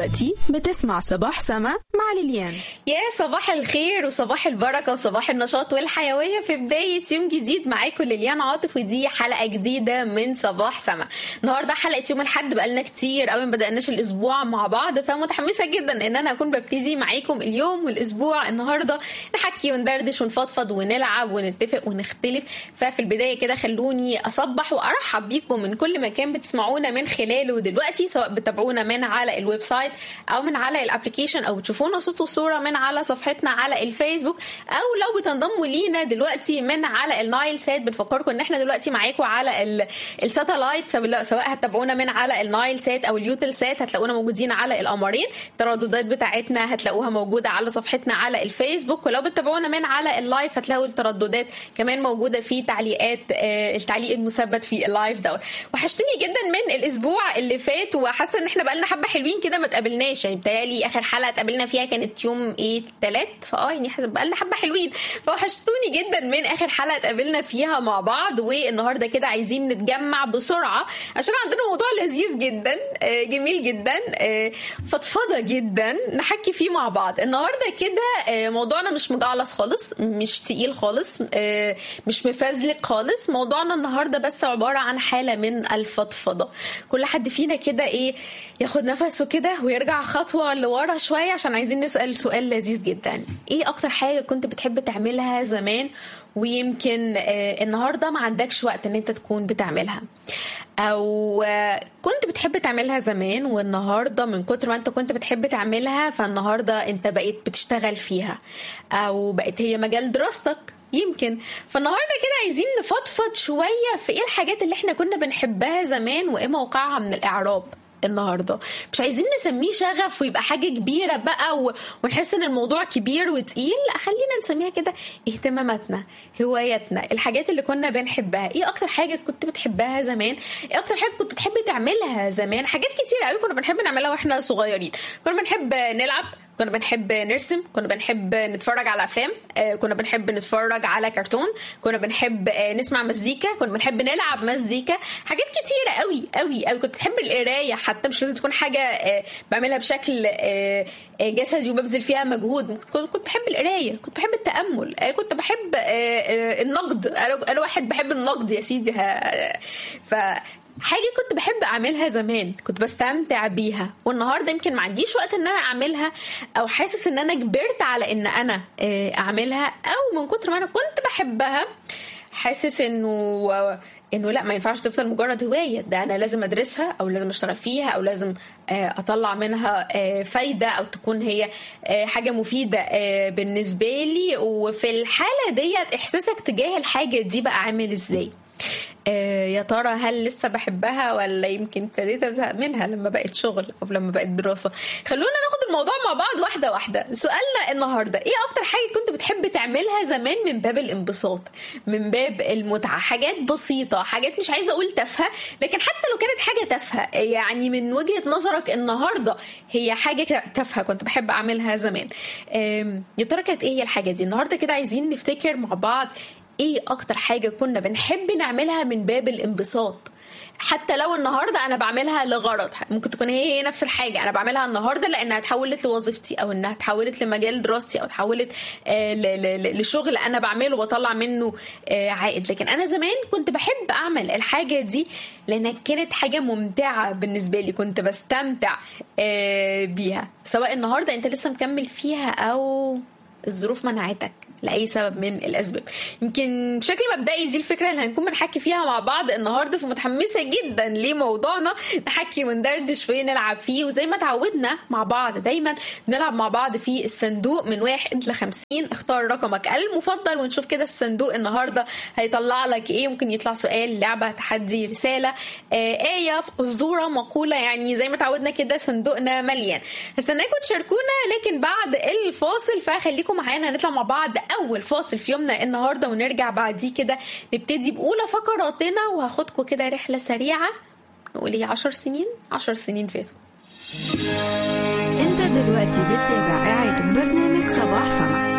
دلوقتي بتسمع صباح سما مع ليليان يا صباح الخير وصباح البركة وصباح النشاط والحيوية في بداية يوم جديد معاكم ليليان عاطف ودي حلقة جديدة من صباح سما النهاردة حلقة يوم الحد بقالنا كتير قوي ما بدأناش الأسبوع مع بعض فمتحمسة جدا إن أنا أكون ببتدي معاكم اليوم والأسبوع النهاردة نحكي وندردش ونفضفض ونلعب ونتفق ونختلف ففي البداية كده خلوني أصبح وأرحب بيكم من كل مكان بتسمعونا من خلاله دلوقتي سواء بتابعونا من على الويب سايت او من على الابلكيشن او بتشوفونا صوت وصوره من على صفحتنا على الفيسبوك او لو بتنضموا لينا دلوقتي من على النايل سات بنفكركم ان احنا دلوقتي معاكم على الساتلايت سواء هتتابعونا من على النايل سات او اليوتل سات هتلاقونا موجودين على القمرين الترددات بتاعتنا هتلاقوها موجوده على صفحتنا على الفيسبوك ولو بتتابعونا من على اللايف هتلاقوا الترددات كمان موجوده في تعليقات التعليق المثبت في اللايف دوت وحشتني جدا من الاسبوع اللي فات وحاسه ان احنا بقالنا حبه حلوين كده ما اتقابلناش يعني بتهيألي اخر حلقه اتقابلنا فيها كانت يوم ايه تلات فاه يعني بقالنا حبه حلوين فوحشتوني جدا من اخر حلقه اتقابلنا فيها مع بعض والنهارده كده عايزين نتجمع بسرعه عشان عندنا موضوع لذيذ جدا جميل جدا فضفضه جدا نحكي فيه مع بعض النهارده كده موضوعنا مش مجعلص خالص مش تقيل خالص مش مفزلق خالص موضوعنا النهارده بس عباره عن حاله من الفضفضه كل حد فينا كده ايه ياخد نفسه كده ويرجع خطوه لورا شويه عشان عايزين نسال سؤال لذيذ جدا ايه اكتر حاجه كنت بتحب تعملها زمان ويمكن آه النهارده ما عندكش وقت ان انت تكون بتعملها او آه كنت بتحب تعملها زمان والنهارده من كتر ما انت كنت بتحب تعملها فالنهارده انت بقيت بتشتغل فيها او بقت هي مجال دراستك يمكن فالنهارده كده عايزين نفضفض شويه في ايه الحاجات اللي احنا كنا بنحبها زمان وايه موقعها من الاعراب النهارده مش عايزين نسميه شغف ويبقى حاجه كبيره بقى و... ونحس ان الموضوع كبير وتقيل لا خلينا نسميها كده اهتماماتنا هواياتنا الحاجات اللي كنا بنحبها ايه اكتر حاجه كنت بتحبها زمان ايه اكتر حاجه كنت بتحب تعملها زمان حاجات كتير قوي كنا بنحب نعملها واحنا صغيرين كنا بنحب نلعب كنا بنحب نرسم كنا بنحب نتفرج على افلام كنا بنحب نتفرج على كرتون كنا بنحب نسمع مزيكا كنا بنحب نلعب مزيكا حاجات كتيره قوي قوي قوي كنت بحب القرايه حتى مش لازم تكون حاجه بعملها بشكل جسدي وببذل فيها مجهود كنت بحب القرايه كنت بحب التامل كنت بحب النقد انا واحد بحب النقد يا سيدي ف حاجه كنت بحب اعملها زمان كنت بستمتع بيها والنهارده يمكن ما عنديش وقت ان انا اعملها او حاسس ان انا كبرت على ان انا اعملها او من كتر ما انا كنت بحبها حاسس انه انه لا ما ينفعش تفضل مجرد هوايه ده انا لازم ادرسها او لازم اشتغل فيها او لازم اطلع منها فايده او تكون هي حاجه مفيده بالنسبه لي وفي الحاله ديت احساسك تجاه الحاجه دي بقى عامل ازاي آه يا ترى هل لسه بحبها ولا يمكن ابتديت ازهق منها لما بقت شغل او لما بقت دراسه خلونا ناخد الموضوع مع بعض واحده واحده سؤالنا النهارده ايه اكتر حاجه كنت بتحب تعملها زمان من باب الانبساط من باب المتعه حاجات بسيطه حاجات مش عايزه اقول تافهه لكن حتى لو كانت حاجه تافهه يعني من وجهه نظرك النهارده هي حاجه تافهه كنت بحب اعملها زمان يا ترى كانت ايه هي الحاجه دي النهارده كده عايزين نفتكر مع بعض ايه اكتر حاجه كنا بنحب نعملها من باب الانبساط حتى لو النهارده انا بعملها لغرض ممكن تكون هي هي نفس الحاجه انا بعملها النهارده لانها اتحولت لوظيفتي او انها اتحولت لمجال دراستي او اتحولت آه لشغل انا بعمله وبطلع منه آه عائد لكن انا زمان كنت بحب اعمل الحاجه دي لانها كانت حاجه ممتعه بالنسبه لي كنت بستمتع آه بيها سواء النهارده انت لسه مكمل فيها او الظروف منعتك لاي سبب من الاسباب يمكن بشكل مبدئي دي الفكره اللي هنكون بنحكي فيها مع بعض النهارده فمتحمسه جدا لموضوعنا نحكي وندردش فيه نلعب فيه وزي ما تعودنا مع بعض دايما بنلعب مع بعض في الصندوق من واحد لخمسين اختار رقمك المفضل ونشوف كده الصندوق النهارده هيطلع لك ايه ممكن يطلع سؤال لعبه تحدي رساله آه ايه فزوره مقوله يعني زي ما تعودنا كده صندوقنا مليان هستناكم تشاركونا لكن بعد الفاصل فخليكم معانا هنطلع مع بعض اول فاصل في يومنا النهارده ونرجع بعديه كده نبتدي باولى فقراتنا وهاخدكم كده رحله سريعه نقول ايه 10 سنين 10 سنين فاتوا انت دلوقتي بتتابع قاعد برنامج صباح سما